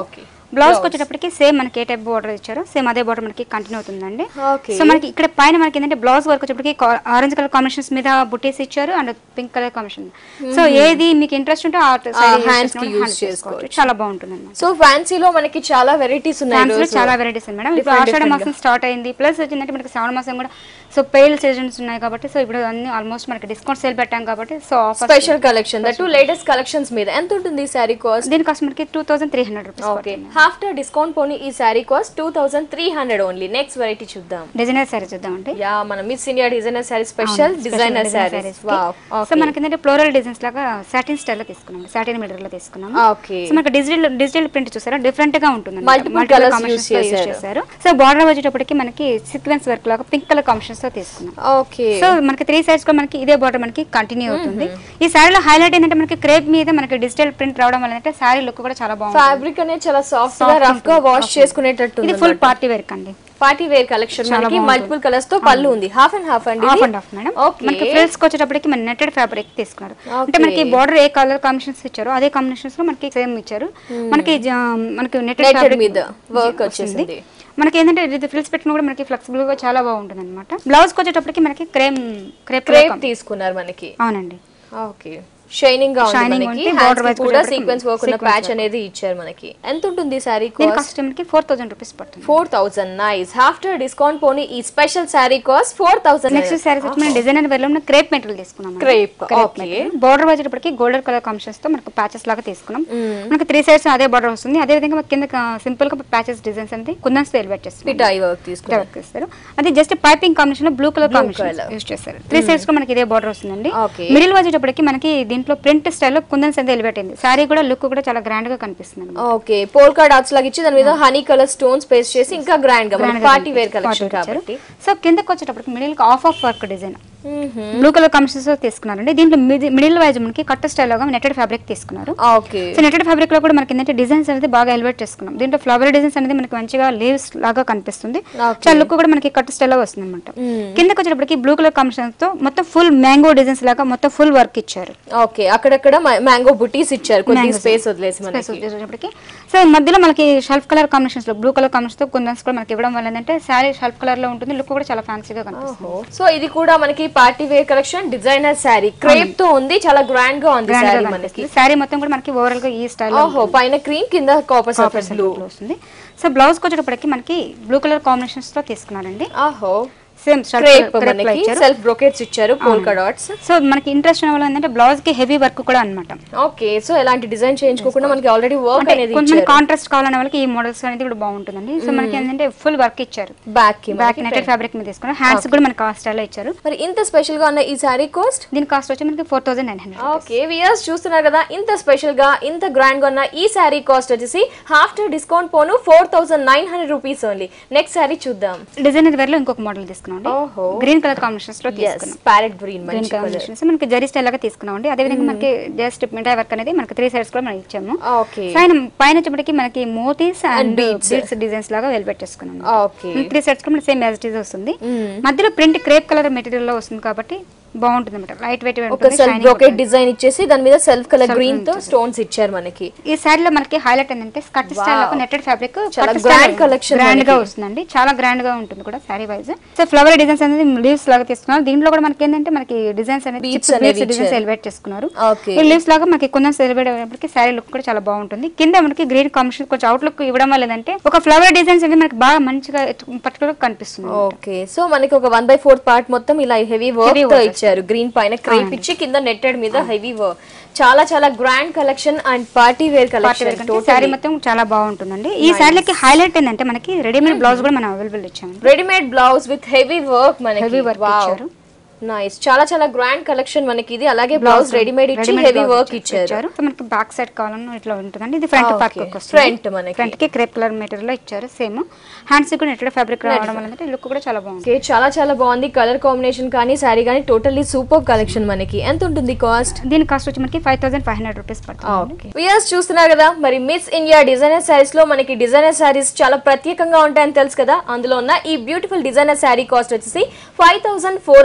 బ్లౌజ్ వచ్చేటప్పటికి సేమ్ మనకి ఏ టైప్ బోర్డర్ ఇచ్చారో సేమ్ అదే బోర్డర్ మనకి కంటిన్యూ అవుతుందండి ఓకే సో మనకి ఇక్కడ పైన మనకి ఏంటంటే బ్లౌజ్ వర్క్ వచ్చేటప్పటికి ఆరెంజ్ కలర్ కాంబినేషన్స్ మీద బుటీస్ ఇచ్చారు and pink colour combination so ఏది మీకు ఇంట్రెస్ట్ ఉంటే ఆ hands కి use చేసుకోవచ్చు. చాలా బాగుంటుంది అన్నమాట సో ఫ్యాన్సీలో మనకి చాలా వెరైటీస్ ఉన్నాయి ఫ్యాన్స్ లో ఈరోజు. చాలా వెరైటీస్ ఉన్నాయి మేడం ఇప్పుడు Different ఆషాఢ different మాసం స్టార్ట్ అయింది ప్లస్ వచ్చిందంటే మనకి శ్రావణ మాసం కూడా సో పేల్ సీజన్స్ ఉన్నాయి కాబట్టి సో ఇప్పుడు అన్ని ఆల్మోస్ట్ మనకి డిస్కౌంట్ సేల్ పెట్టాం కాబట్టి so offer special collection that latest collections మీద ఎంత ఉంటుంది ఈ శారీ కాస్ట్ దీని కాస్ట్ మనకి two thousand three hundred rupees okay after discount పోనీ ఈ sari cost two thousand three hundred only next variety చూద్దాం డిజైనర్ సారీ చూద్దామండి యా మన miss India designer sari special designer saris so మనకి ఏంటంటే ఫ్లోరల్ డిజైన్స్ లాగా సాటిన్ స్టైల్ లో తీసుకున్నాం సాటిన్ మెటీరియల్ లో తీసుకున్నాం ఓకే సో మనకి డిజిటల్ డిజిటల్ ప్రింట్ చూసారా డిఫరెంట్ గా ఉంటుంది Multiple colours use చేశారు. చేశారు సో బార్డర్ వచ్చేటప్పటికి మనకి సీక్వెన్స్ వర్క్ లాగా పింక్ కలర్ కాంబినేషన్స్ తో తీసుకున్నాం ఓకే సో మనకి త్రీ సైడ్స్ కూడా మనకి ఇదే బార్డర్ మనకి కంటిన్యూ అవుతుంది ఈ శారీలో హైలైట్ ఏంటంటే మనకి క్రేప్ మీద మనకి డిజిటల్ ప్రింట్ రావడం వల్ల అంటే శారీ లుక్ కూడా చాలా బాగుంది ఫ్యాబ్రిక్ అనేది చాలా సాఫ్ట్ గా రఫ్ గా వాష్ చేసుకునేటట్టు ఇది ఫుల్ పార్టీ వేర్ అండి పార్టీ వేర్ కలెక్షన్ మనకి మల్టిపుల్ కలర్స్ తో పళ్ళు ఉంది హాఫ్ అండ్ హాఫ్ అండి half and half madam okay మనకి ఫ్రిల్స్ కి వచ్చేటప్పటికి మన నెట్టెడ్ ఫ్యాబ్రిక్ తీసుకున్నారు అంటే మనకి బార్డర్ ఏ కలర్ కాంబినేషన్స్ ఇచ్చారో అదే కాంబినేషన్స్ లో మనకి సేమ్ ఇచ్చారు మనకి జ- మనకి నెట్టెడ్ నెట్టెడ్ ఫ్యాబ్రిక్ మీద వర్క్ వచ్చేసింది మనకి ఏంటంటే ఇది ఫ్రిల్స్ పెట్టిన కూడా మనకి ఫ్లెక్సిబుల్ గా చాలా బాగుంటుంది అనమాట బ్లౌజ్ కి వచ్చేటప్పటికి మనకి క్రేమ్ క్రేప్ క్రేప్ తీసుకున్నారు మనకి అవునండి ఓకే షైనింగ్ గా ఉంది Shining మనకి ఉంటే Hands border కి wise కూడా కూడా సీక్వెన్స్ వర్క్ ఉన్న sequence ప్యాచ్ అనేది ఇచ్చారు మనకి ఎంత ఉంటుంది శారీ దీని కాస్ట్ కాస్ట్ మనకి ఫోర్ థౌసండ్ రూపీస్ పడుతుంది four thousand nice after discount పోనీ ఈ special sari cost four thousand next saris వచ్చి మనం డిజైనర్ వేర్ లో క్రేప్ మెటీరియల్ తీసుకున్నాం Crepe, okay. బార్డర్ వచ్చేటప్పటికి గోల్డెన్ కలర్ కాంబినేషన్స్ తో మనకి ప్యాచెస్ లాగా తీసుకున్నాం మనకి త్రీ సైడ్స్ అదే బార్డర్ వస్తుంది అదే విధంగా మనకి కింద సింపుల్ గా ప్యాచెస్ డిజైన్స్ అనేది కుందన్స్ తో ఎలివేట్ చేస్తున్నాం పిటాయి వర్క్ తీసుకున్నారు వర్క్ చేస్తారు అది జస్ట్ పైపింగ్ కాంబినేషన్ లో blue colour combination colour. Use చేస్తారు త్రీ సైడ్స్ కూడా మనకి ఇదే బార్డర్ వస్తుందండి Okay. మిడిల్ వచ్చేటప్పటికి మనకి దీంట్లో ప్రింట్ స్టైల్లో కుందన్స్ అనేది ఎలివేట్ అయింది సారీ కూడా లుక్ కూడా చాలా గ్రాండ్ గా కనిపిస్తుంది ఓకే పోల్కా డాట్స్ లాగా ఇచ్చి దాని మీద హనీ కలర్ స్టోన్స్ పేస్ట్ చేసి ఇంకా గ్రాండ్ గా పార్టీ వేర్ కలెక్షన్ కాబట్టి సో కిందకి వచ్చేటప్పటికి middle off off work design blue colour combinations తో తీసుకున్నారండి దీంట్లో మిడిల్ వైజ్ మనకి కట్ స్టైల్ లాగా నెట్టెడ్ ఫ్యాబ్రిక్ తీసుకున్నారు ఓకే సో నెట్టెడ్ ఫ్యాబ్రిక్ లో కూడా మనకి ఏంటంటే డిజైన్స్ అనేది బాగా ఎలివేట్ చేసుకున్నాం దీంట్లో ఫ్లవర్ డిజైన్స్ అనేది మనకి మంచిగా లీవ్స్ లాగా కనిపిస్తుంది Okay. చాలా లుక్ కూడా మనకి కట్ స్టైల్ లో వస్తుంది అనమాట కిందకి వచ్చేటప్పటికి బ్లూ కలర్ కాంబినేషన్ తో మొత్తం ఫుల్ మ్యాంగో డిజైన్స్ లాగా మొత్తం ఫుల్ వర్క్ ఇచ్చారు ఓకే అక్కడక్కడ మ్యాంగో బుటీస్ ఇచ్చారు కొద్దిగా స్పేస్ వదిలేసి మనకి Space వచ్చేటప్పటికి సో మధ్యలో మనకి షెల్ఫ్ కలర్ కాంబినేషన్స్ లో బ్లూ కలర్ కాంబినేషన్ తో కొందన్స్ కూడా మనకి ఇవ్వడం వల్ల ఏంటంటే శారీ షెల్ఫ్ కలర్ లో ఉంటుంది లుక్ కూడా చాలా ఫ్యాన్సీగా కనిపిస్తుంది సో ఇది కూడా మనకి party wear collection designer sari crepe తో ఉంది చాలా గ్రాండ్ గా ఉంది శారీ మనకి శారీ మొత్తం కూడా మనకి ఓవరాల్ గా ఈ స్టైల్ ఓహో పైన క్రీమ్ కింద కాపర్ సర్ఫేస్ బ్లూ వస్తుంది సో బ్లౌజ్ వచ్చేటప్పటికి మనకి బ్లూ కలర్ కాంబినేషన్స్ తో తీసుకున్నారండి ఆహో సేమ్ క్రేప్ మనకి సెల్ఫ్ బ్రోకెట్స్ ఇచ్చారు పోల్కా డాట్స్ సో మనకి ఇంట్రెస్ట్ ఉన్న వాళ్ళు ఏంటంటే బ్లౌజ్ కి హెవీ వర్క్ కూడా అన్నమాట ఓకే సో ఎలాంటి డిజైన్ చేయించుకోకుండా మనకి ఆల్రెడీ వర్క్ అంటే అనేది కొంచెం ఇచ్చారు కాంట్రాస్ట్ కావాలనే వాళ్ళకి ఈ మోడల్స్ అనేది కూడా బాగుంటుందండి సో మనకి ఏంటంటే ఫుల్ వర్క్ ఇచ్చారు బ్యాక్ కి బ్యాక్ నెటెడ్ ఫ్యాబ్రిక్ మీద తీసుకున్నారు హ్యాండ్స్ కూడా మనకి ఆ స్టైల్ ఇచ్చారు మరి ఇంత స్పెషల్ గా ఉన్న ఈ శారీ కాస్ట్ దీని కాస్ట్ వచ్చి మనకి four thousand nine hundred okay viewers చూస్తున్నారు కదా ఇంత స్పెషల్ గా ఇంత గ్రాండ్ గా ఉన్న ఈ శారీ కాస్ట్ వచ్చేసి ఆఫ్టర్ డిస్కౌంట్ పోను four thousand nine hundred rupees only next sari చూద్దాం డిజైనర్ వేర్ లో ఇంకొక మోడల్ తీసుకున్నాం ఓహో గ్రీన్ కలర్ కాంబినేషన్స్ లో ఎస్ తీసుకున్నాం ప్యారెట్ గ్రీన్ గ్రీన్ మంచి కలర్ కాంబినేషన్స్ మనకి జరీ స్టైల్ లాగా తీసుకున్నాం అండి అదే విధంగా మనకి జస్ట్ మిఠాయి వర్క్ అనేది మనకి త్రీ సైడ్స్ కూడా మనం ఇచ్చాము ఓకే పైన పైన వచ్చేప్పటికి మనకి మోతీస్ అండ్ beads. బీడ్స్ డిజైన్స్ లాగా వెల్వెట్ చేసుకున్నాం ఓకే త్రీ సెట్స్ కూడా సేమ్ యాజ్ ఇట్ ఈస్ వస్తుంది మధ్యలో ప్రింట్ క్రేప్ కలర్ మెటీరియల్ లో వస్తుంది కాబట్టి బాగుంటుంది అనమాట లైట్ వెయిట్ ఒక సెల్ఫ్ బ్రోకెట్ డిజైన్ ఇచ్చేసి దాని మీద సెల్ఫ్ కలర్ గ్రీన్ తో స్టోన్స్ ఇచ్చారు మనకి ఈ శారీలో మనకి హైలైట్ ఏంటంటే స్కర్ట్ స్టైల్ నెట్టెడ్ ఫ్యాబ్రిక్ చాలా grand collection గ్రాండ్ గా మనకి. వస్తుందండి చాలా గ్రాండ్ గా ఉంటుంది కూడా sari wise so flower designs అనేది లీవ్స్ లాగా తీసుకున్నారు దీంట్లో కూడా మనకి ఏంటంటే మనకి డిజైన్స్ అనేది Beads అనేవి డిజైన్స్ ఇచ్చారు. ఎలివేట్ చేసుకున్నారు ఓకే ఈ లీవ్స్ లాగా మనకి కొంచెం ఎలివేట్ అయ్యేప్పటికి శారీ లుక్ కూడా చాలా బాగుంటుంది కింద మనకి గ్రీన్ కాంబినేషన్ కొంచెం అవుట్ లుక్ ఇవ్వడం వల్ల ఏంటంటే ఒక ఫ్లవర్ డిజైన్స్ అనేది మనకి బాగా మంచిగా పర్టికులర్ కనిపిస్తుంది ఓకే సో మనకి ఒక వన్ బై ఫోర్త్ పార్ట్ మొత్తం ఇలా హెవీ వర్క్ తో ఇచ్చారు గ్రీన్ పైన క్రేప్ ఇచ్చి కింద నెట్టెడ్ మీద హెవీ వర్క్ చాలా చాలా grand collection and party wear collection sari మొత్తం చాలా బాగుంటుందండి ఈ శారీలకి హైలైట్ ఏంటంటే మనకి రెడీమేడ్ బ్లౌజ్ కూడా మనం అవైలబుల్ ఇచ్చాము readymade blouse with heavy work మనకి Heavy work ఇచ్చారు. నైస్ చాలా చాలా గ్రాండ్ కలెక్షన్ మనకి ఇది అలాగే బ్లౌజ్ రెడీమేడ్ ఇచ్చి Readymade హెవీ blouse వర్క్ ఇచ్చారు ఇచ్చారు సో మనకి బ్యాక్ సైడ్ కావాలన్నా ఇట్లా ఉంటుందండి ఇది ఫ్రంట్ Ah, పార్ట్ okay. వస్తుంది Front మనకి. ఫ్రంట్ కి క్రేప్ కలర్ మెటీరియల్ లో ఇచ్చారు సేమ్ హ్యాండ్స్ కూడా నెట్టెడ్ ఫ్యాబ్రిక్ రావడం వల్ల లుక్ కూడా చాలా బాగుంది ఓకే చాలా చాలా బాగుంది కలర్ కాంబినేషన్ కానీ శారీ కానీ టోటల్లీ సూపర్ కలెక్షన్ మనకి ఎంత ఉంటుంది కాస్ట్ దీని కాస్ట్ వచ్చి మనకి five thousand five hundred rupees పడుతుంది ఓకే వియర్స్ చూస్తున్నారు కదా మరి మిస్ ఇండియా డిజైనర్ శారీస్ లో మనకి డిజైనర్ శారీస్ చాలా ప్రత్యేకంగా ఉంటాయని తెలుసు కదా అందులో ఉన్న ఈ బ్యూటిఫుల్ డిజైనర్ శారీ కాస్ట్ వచ్చేసి five thousand four hundred rupees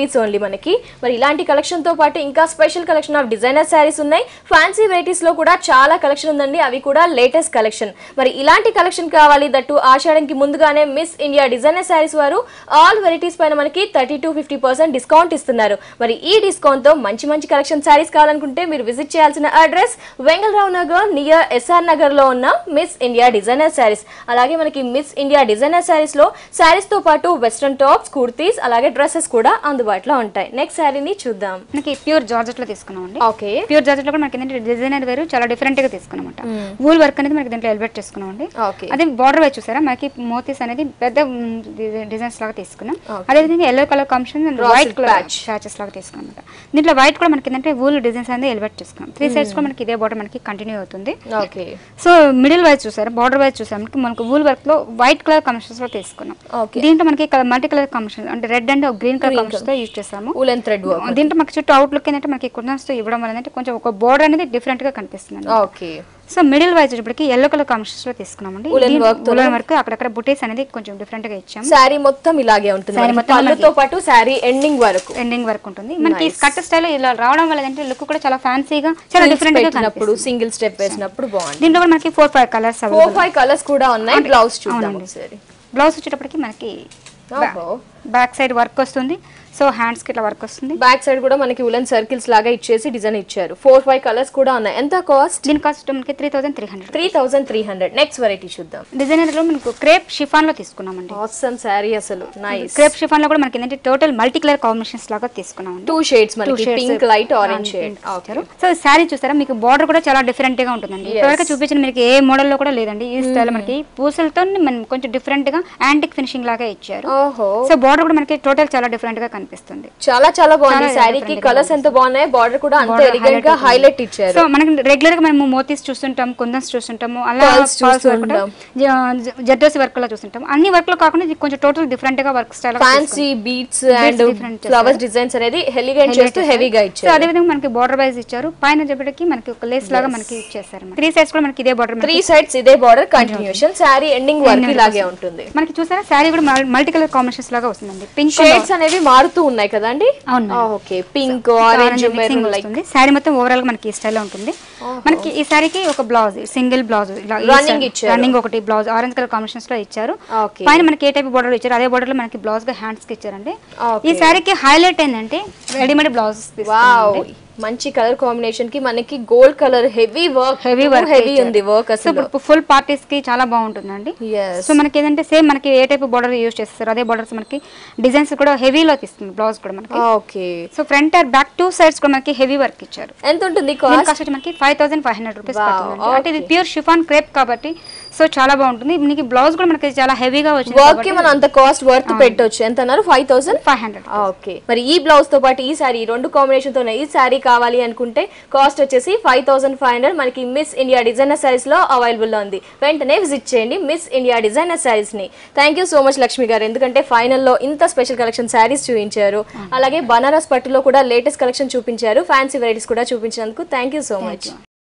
rupees only మనకి మరి ఇలాంటి కలెక్షన్ తో పాటు ఇంకా special collection of designer saris ఉన్నాయి ఫ్యాన్సీ వెరైటీస్ లో కూడా చాలా కలెక్షన్ ఉందండి అవి కూడా లేటెస్ట్ కలెక్షన్ మరి ఇలాంటి కలెక్షన్ కావాలి దట్టు ఆషాఢంకి ముందుగానే మిస్ ఇండియా డిజైనర్ శారీస్ వారు ఆల్ వెరైటీస్ పైన మనకి thirty to fifty percent discount ఇస్తున్నారు మరి ఈ డిస్కౌంట్ తో మంచి మంచి కలెక్షన్ శారీస్ కావాలనుకుంటే మీరు విజిట్ చేయాల్సిన address Vengalrao Nagar near SR Nagar లో ఉన్న మిస్ ఇండియా డిజైనర్ శారీస్ అలాగే మనకి మిస్ ఇండియా డిజైనర్ శారీస్ లో శారీస్ తో పాటు వెస్ట్రన్ టాప్స్ కుర్తీస్ అలాగే డ్రెస్సెస్ కూడా అందుబాటులో ఉంటాయి నెక్స్ట్ శారీని చూద్దాం మనకి ప్యూర్ జార్జెట్ లో తీసుకున్నాం అండి ఓకే ప్యూర్ జార్జెట్ లో కూడా మనకి ఏంటంటే డిజైనర్ వేరు చాలా డిఫరెంట్ గా తీసుకున్నాం వూల్ వర్క్ అనేది మనకి దీంట్లో ఎలివేట్ చేసుకున్నాం అండి ఓకే అదే బార్డర్ వైజ్ చూసారా మనకి మోతీస్ అనేది పెద్ద డిజైన్స్ లాగా తీసుకున్నాం అదేవిధంగా yellow colour combination and Raw white silk colour patch. Patches లాగా తీసుకున్నాం అనమాట దీంట్లో వైట్ కూడా మనకి ఏంటంటే వూల్ డిజైన్స్ అనేది ఎలివేట్ చేసుకున్నాం త్రీ సైడ్స్ కూడా మనకి ఇదే బార్డర్ మనకి కంటిన్యూ అవుతుంది ఓకే సో మిడిల్ వైజ్ చూసారా బార్డర్ వైజ్ చూసాం మనకి మనకు వూల్ వర్క్ లో వైట్ కలర్ కాంబినేషన్స్ లో తీసుకున్నాం ఓకే దీంట్లో మనకి మల్టీ కలర్ కాంబినేషన్ అంటే red and green colour combination తో యూజ్ చేసాము ఉలెన్ థ్రెడ్ వర్క్ దీంట్లో మనకి చుట్టూ అవుట్ లుక్ ఏంటంటే మనకి కుర్నాన్స్ తో ఇవ్వడం వల్ల ఏంటంటే కొంచెం ఒక బోర్డర్ అనేది డిఫరెంట్ గా కనిపిస్తుంది ఓకే సో మిడిల్ వైజ్ వచ్చేప్పటికి ఎల్లో కలర్ కాంబినేషన్స్ లో తీసుకున్నామండి Woolen work తోనే? ఉలన్ వర్క్ అక్కడక్కడ బుటీస్ అనేది కొంచెం డిఫరెంట్ గా ఇచ్చాము శారీ మొత్తం ఇలాగే ఉంటుంది Saree మనకి మొత్తం పళ్ళుతో పాటు శారీ ఎండింగ్ వరకు ఎండింగ్ వర్క్ ఉంటుంది మనకి కట్ స్టైల్ ఇలా రావడం వల్ల ఏంటంటే లుక్ కూడా చాలా ఫ్యాన్సీగా చాలా Frills డిఫరెంట్ గా పెట్టినప్పుడు కనిపిస్తుంది సింగిల్ స్టెప్ వేసినప్పుడు బాగుంది దీంట్లో కూడా మనకి four five colours four five colours కూడా ఉన్నాయి బ్లౌజ్ చూద్దాం అవునండి. ఒకసారి బ్లౌజ్ వచ్చేటప్పటికి మనకి ఓహో. బ్యాక్ సైడ్ వర్క్ వస్తుంది సో హ్యాండ్స్ కి ఇట్లా వర్క్ వస్తుంది బ్యాక్ సైడ్ కూడా మనకి ఉలెన్ సర్కిల్స్ లాగా ఇచ్చేసి డిజైన్ ఇచ్చారు ఫోర్ ఫైవ్ కలర్స్ కూడా ఉన్నాయి ఎంత కాస్ట్ దీని కాస్ట్ మనకి three thousand three hundred three thousand three hundred next variety చూద్దాం డిజైనర్ లో మనకు క్రేప్ షిఫాన్ లో తీసుకున్నామండి ఆసమ్ శారీ అసలు నైస్ క్రేప్ షిఫాన్ లో కూడా మనకి ఏంటంటే టోటల్ మల్టీ కలర్ కాంబినేషన్స్ లాగా తీసుకున్నామండి టూ షేడ్స్ Two మనకి shades, pink light orange and shade pink ఇచ్చారు. సో శారీ చూసారా మీకు బార్డర్ కూడా చాలా డిఫరెంట్ గా ఉంటుందండి ఇప్పటివరకు చూపించిన మీకు ఏ మోడల్ లో కూడా లేదండి ఈ స్టైల్ మనకి పూసలతో మనం కొంచెం డిఫరెంట్ గా యాంటిక్ ఫినిషింగ్ లాగా ఇచ్చారు ఓహో సో బార్డర్ కూడా మనకి టోటల్ చాలా డిఫరెంట్ గా కనిపిస్తుంది చాలా చాలా బాగుంది చాలా శారీకి different గా కలర్స్ ఎంత బాగున్నాయి బార్డర్ కూడా అంత Border ఎలిగెంట్ గా highlight హైలైట్ ఇచ్చారు సో మనకి రెగ్యులర్ గా మనము మోతీస్ చూస్తుంటాం కుందన్స్ చూస్తుంటాము అలా Pearls చూస్తుంటాం. జర్దోసి వర్క్ లో చూస్తుంటాం అన్ని వర్క్ లో కాకుండా ఇది కొంచెం టోటల్ డిఫరెంట్ గా work style fancy beads and different flowers designs అనేది ఎలిగెంట్ చేస్తూ హెవీగా సో ఇచ్చారు అదే విధంగా మనకి బార్డర్ వైజ్ ఇచ్చారు పైన చెప్పటికి మనకి ఒక లేస్ లాగా మనకి ఇచ్చేసారు త్రీ సైడ్స్ కూడా మనకి ఇదే బార్డర్ త్రీ సైడ్స్ ఇదే border continuation sari ending work ఇలాగే ఉంటుంది మనకి చూసారా శారీ కూడా మల్టీ కలర్ కాంబినేషన్స్ లాగా వస్తుందండి పింక్ షేడ్స్ అనేవి మారుతూ ఉన్నాయి కదండి అవును okay pink orange maroon like వస్తుంది శారీ మొత్తం ఓవరాల్ గా మనకి ఈ స్టైల్ ఉంటుంది మనకి ఈ శారీకి ఒక బ్లౌజ్ సింగిల్ బ్లౌజ్ Running ఇచ్చారు. రన్నింగ్ ఒకటి బ్లౌజ్ ఆరెంజ్ కలర్ కాంబినేషన్స్ లో ఇచ్చారు ఓకే పైన మనకి ఏ టైప్ బార్డర్ ఇచ్చారు అదే బార్డర్ లో మనకి బ్లౌజ్ గా హ్యాండ్స్ కి ఇచ్చారండి Okay. ఈ శారీకి హైలైట్ ఏంటంటే రెడీమేడ్ బ్లౌజ్ వావ్ మంచి కలర్ కాంబినేషన్ కి మనకి gold colour heavy work heavy work heavy ఉంది వర్క్ సో అసలు ఇప్పుడు ఫుల్ పార్టీస్ కి చాలా బాగుంటుందండి Yes. సో మనకి ఏంటంటే సేమ్ మనకి ఏ టైప్ బార్డర్ యూస్ చేస్తారు అదే బార్డర్స్ మనకి డిజైన్స్ కూడా హెవీలో తీస్తుంది బ్లౌజ్ కూడా మనకి okay so front or back two sides కూడా మనకి హెవీ వర్క్ ఇచ్చారు ఎంత ఉంటుంది దీని కాస్ట్ కాస్ట్ వచ్చి మనకి five thousand five hundred rupees Wow, పడుతుంది అంటే ఇది okay. ప్యూర్ షిఫాన్ క్రేప్ కాబట్టి సో చాలా బాగుంటుంది మనకి బ్లౌజ్ కూడా మనకి చాలా హెవీగా వచ్చింది వర్క్ కి మనం అంత కాస్ట్ వర్త్ పెట్టొచ్చు ఎంత అన్నారు five thousand five hundred okay మరి ఈ బ్లౌజ్ తో పాటు ఈ సారీ రెండు కాంబినేషన్ తోనే ఈ సారీ కావాలి అనుకుంటే కాస్ట్ వచ్చేసి ఫైవ్ థౌసండ్ ఫైవ్ హండ్రెడ్ మనకి మిస్ ఇండియా డిజైనర్ సారీస్ లో అవైలబుల్ లో ఉంది వెంటనే విజిట్ చేయండి మిస్ ఇండియా డిజైనర్ సారీస్ ని thank you so much Lakshmi garu ఎందుకంటే ఫైనల్ లో ఇంత స్పెషల్ కలెక్షన్ సారీస్ చూపించారు అలాగే బనారస్ పట్టులో కూడా లేటెస్ట్ కలెక్షన్ చూపించారు ఫ్యాన్సీ వెరైటీస్ కూడా చూపించినందుకు థ్యాంక్ యూ సో మచ్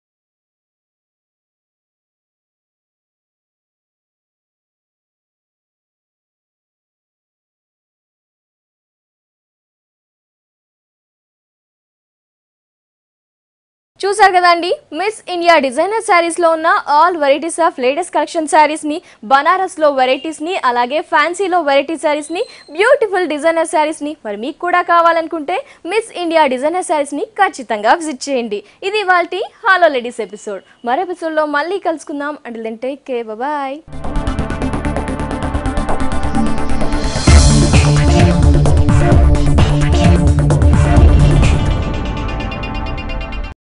చూసారు కదండి మిస్ ఇండియా డిజైనర్ శారీస్ లో ఉన్న all varieties of latest collection sarees ని బనారస్ లో వెరైటీస్ ని అలాగే ఫ్యాన్సీలో వెరైటీ శారీస్ ని బ్యూటిఫుల్ డిజైనర్ శారీస్ ని మరి మీకు కూడా కావాలనుకుంటే మిస్ ఇండియా డిజైనర్ శారీస్ ని ఖచ్చితంగా విజిట్ చేయండి ఇది ఇవాల్టి హాలో లేడీస్ ఎపిసోడ్ మరో ఎపిసోడ్ లో మళ్ళీ కలుసుకుందాం అంటే టేక్ కే బాయ్